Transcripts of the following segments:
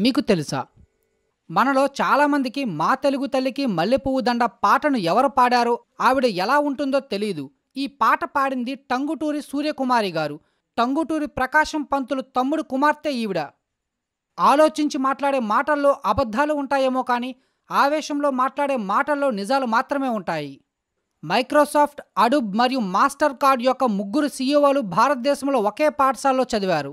మీకు తెలుసా మనలో చాలామందికి మా తెలుగు తల్లికి మల్లెపువ్వు దండ పాటను ఎవరు పాడారో ఆవిడ ఎలా ఉంటుందో తెలియదు ఈ పాట పాడింది టంగుటూరి సూర్యకుమారి గారు టంగుటూరి ప్రకాశం పంతులు తమ్ముడు కుమార్తె ఈవిడ ఆలోచించి మాట్లాడే మాటల్లో అబద్ధాలు ఉంటాయేమో కానీ ఆవేశంలో మాట్లాడే మాటల్లో నిజాలు మాత్రమే ఉంటాయి మైక్రోసాఫ్ట్ అడుబ్ మరియు మాస్టర్ కార్డ్ యొక్క ముగ్గురు సీఈఓలు భారతదేశంలో ఒకే పాఠశాలలో చదివారు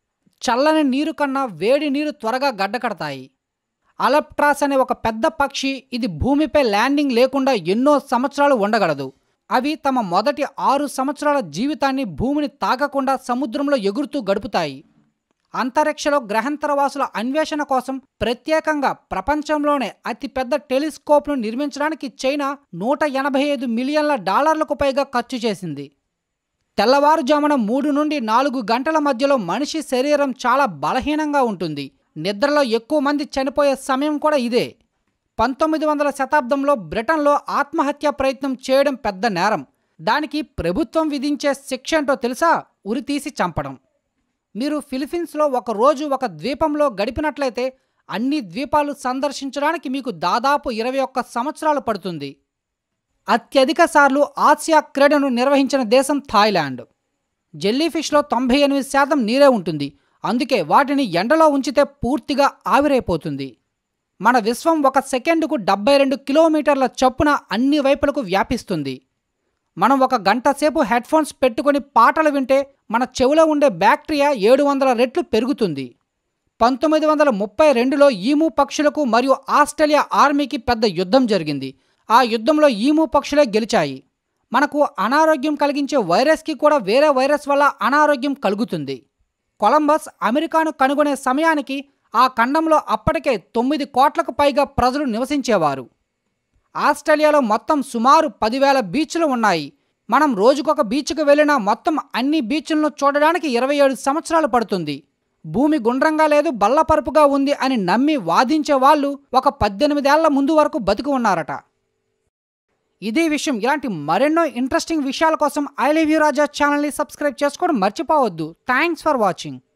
చల్లని నీరు కన్నా వేడి నీరు త్వరగా గడ్డకడతాయి అలప్ట్రాస్ అనే ఒక పెద్ద పక్షి ఇది భూమిపై ల్యాండింగ్ లేకుండా ఎన్నో సంవత్సరాలు ఉండగలదు అవి తమ మొదటి ఆరు సంవత్సరాల జీవితాన్ని భూమిని తాకకుండా సముద్రంలో ఎగురుతూ గడుపుతాయి అంతరిక్షలో గ్రహాంతరవాసుల అన్వేషణ కోసం ప్రత్యేకంగా ప్రపంచంలోనే అతిపెద్ద టెలిస్కోప్ను నిర్మించడానికి చైనా నూట ఎనభై ఐదు మిలియన్ల డాలర్లకు పైగా ఖర్చు చేసింది తెల్లవారుజామున మూడు నుండి నాలుగు గంటల మధ్యలో మనిషి శరీరం చాలా బలహీనంగా ఉంటుంది నిద్రలో ఎక్కువ మంది చనిపోయే సమయం కూడా ఇదే పంతొమ్మిది వందల శతాబ్దంలో బ్రిటన్లో ఆత్మహత్య ప్రయత్నం చేయడం పెద్ద నేరం దానికి ప్రభుత్వం విధించే శిక్ష ఏంటో తెలుసా ఉరి తీసి చంపడం మీరు ఫిలిపీన్స్లో ఒక రోజు ఒక ద్వీపంలో గడిపినట్లయితే అన్ని ద్వీపాలు సందర్శించడానికి మీకు దాదాపు ఇరవై ఒక్క సంవత్సరాలు పడుతుంది అత్యధిక సార్లు ఆసియా క్రీడను నిర్వహించిన దేశం థాయిలాండ్ జెల్లీఫిష్లో తొంభై ఎనిమిది శాతం నీరే ఉంటుంది అందుకే వాటిని ఎండలో ఉంచితే పూర్తిగా ఆవిరైపోతుంది మన విశ్వం ఒక సెకండుకు డెబ్బై రెండు కిలోమీటర్ల చొప్పున అన్ని వైపులకు వ్యాపిస్తుంది మనం ఒక గంట సేపు హెడ్ఫోన్స్ పెట్టుకొని పాటలు వింటే మన చెవిలో ఉండే బ్యాక్టీరియా ఏడు వందల రెట్లు పెరుగుతుంది పంతొమ్మిది వందల ముప్పై రెండులో ఈము పక్షులకు మరియు ఆస్ట్రేలియా ఆర్మీకి పెద్ద యుద్ధం జరిగింది ఆ యుద్ధంలో ఈము పక్షులే గెలిచాయి మనకు అనారోగ్యం కలిగించే వైరస్కి కూడా వేరే వైరస్ వల్ల అనారోగ్యం కలుగుతుంది కొలంబస్ అమెరికాను కనుగొనే సమయానికి ఆ ఖండంలో అప్పటికే తొమ్మిది కోట్లకు పైగా ప్రజలు నివసించేవారు ఆస్ట్రేలియాలో మొత్తం సుమారు పదివేల బీచ్లు ఉన్నాయి మనం రోజుకొక బీచ్కు వెళ్ళినా మొత్తం అన్ని బీచ్లను చూడడానికి ఇరవై ఏడు సంవత్సరాలు పడుతుంది భూమి గుండ్రంగా లేదు బల్లపరుపుగా ఉంది అని నమ్మి వాదించే వాళ్ళు ఒక పద్దెనిమిదేళ్ల ముందు వరకు బతికి ఉన్నారట ఇదే విషయం ఇలాంటి మరెన్నో ఇంట్రెస్టింగ్ విషయాల కోసం ఐ లివ్ యూ రాజా ఛానల్ని సబ్స్క్రైబ్ చేసుకోవడం మర్చిపోవద్దు థ్యాంక్స్ ఫర్ వాచింగ్